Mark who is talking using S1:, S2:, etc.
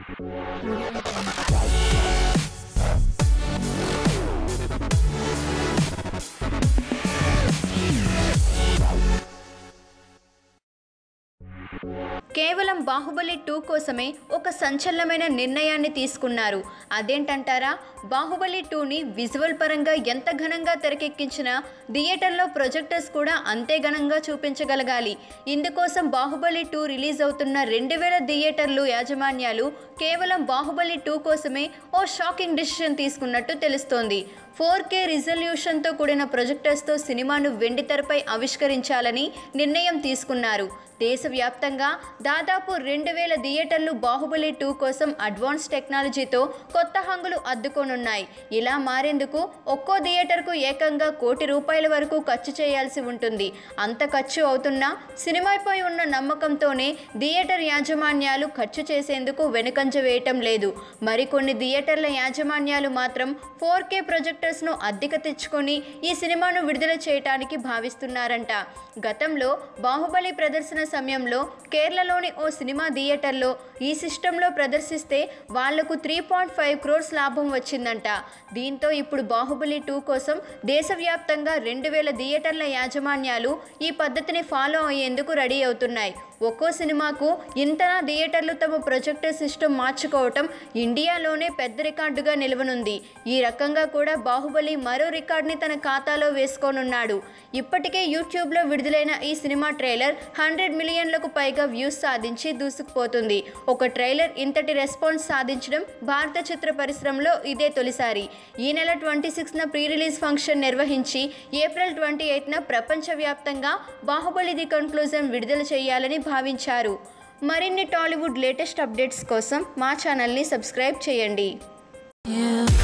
S1: కేవలం బాహుబలి టూ కోసమే ఒక సంచలనమైన నిర్ణయాన్ని తీసుకున్నారు అదేంటంటారా బాహుబలి టూని విజువల్ పరంగా ఎంత ఘనంగా తెరకెక్కించినా థియేటర్లో ప్రొజెక్టర్స్ కూడా అంతే ఘనంగా చూపించగలగాలి ఇందుకోసం బాహుబలి టూ రిలీజ్ అవుతున్న రెండు వేల థియేటర్లు యాజమాన్యాలు కేవలం బాహుబలి టూ కోసమే ఓ షాకింగ్ డిసిషన్ తీసుకున్నట్టు తెలుస్తోంది ఫోర్ కే రిజల్యూషన్తో కూడిన ప్రొజెక్టర్స్తో సినిమాను వెండితెరపై ఆవిష్కరించాలని నిర్ణయం తీసుకున్నారు దేశవ్యాప్తంగా దాదాపు రెండు వేల థియేటర్లు బాహుబలి టూ కోసం అడ్వాన్స్ టెక్నాలజీతో కొత్త హంగులు అద్దుకోనున్నాయి ఇలా మారేందుకు ఒక్కో థియేటర్కు ఏకంగా కోటి రూపాయల వరకు ఖర్చు చేయాల్సి ఉంటుంది అంత ఖర్చు అవుతున్నా సినిమాపై ఉన్న నమ్మకంతోనే థియేటర్ యాజమాన్యాలు ఖర్చు చేసేందుకు వెనుకంజ వేయటం లేదు మరికొన్ని థియేటర్ల యాజమాన్యాలు మాత్రం ఫోర్ కే ప్రొజెక్టర్స్ను అద్దెకు తెచ్చుకొని ఈ సినిమాను విడుదల చేయటానికి భావిస్తున్నారంట గతంలో బాహుబలి ప్రదర్శన సమయంలో కేరళలోని ఓ సినిమా థియేటర్లో ఈ సిస్టంలో ప్రదర్శిస్తే వాళ్లకు త్రీ పాయింట్ ఫైవ్ క్రోర్స్ లాభం వచ్చిందంట దీంతో ఇప్పుడు బాహుబలి టూ కోసం దేశవ్యాప్తంగా రెండు వేల థియేటర్ల యాజమాన్యాలు ఈ పద్ధతిని ఫాలో అయ్యేందుకు రెడీ అవుతున్నాయి ఒక్కో సినిమాకు ఇంతనా థియేటర్లు తమ ప్రొజెక్టర్ సిస్టమ్ మార్చుకోవటం ఇండియాలోనే పెద్ద రికార్డుగా నిలవనుంది ఈ రకంగా కూడా బాహుబలి మరో రికార్డ్ని తన ఖాతాలో వేసుకోనున్నాడు ఇప్పటికే యూట్యూబ్లో విడుదలైన ఈ సినిమా ట్రైలర్ హండ్రెడ్ మిలియన్లకు పైగా వ్యూస్ సాధించి దూసుకుపోతుంది ఒక ట్రైలర్ ఇంతటి రెస్పాన్స్ సాధించడం భారత చిత్ర పరిశ్రమలో ఇదే తొలిసారి ఈ నెల ట్వంటీ సిక్స్న ప్రీ రిలీజ్ ఫంక్షన్ నిర్వహించి ఏప్రిల్ ట్వంటీ ఎయిత్న ప్రపంచవ్యాప్తంగా బాహుబలి ది కన్క్లూజన్ విడుదల చేయాలని భావించారు మరిన్ని టాలీవుడ్ లేటెస్ట్ అప్డేట్స్ కోసం మా ఛానల్ని సబ్స్క్రైబ్ చేయండి
S2: Yeah.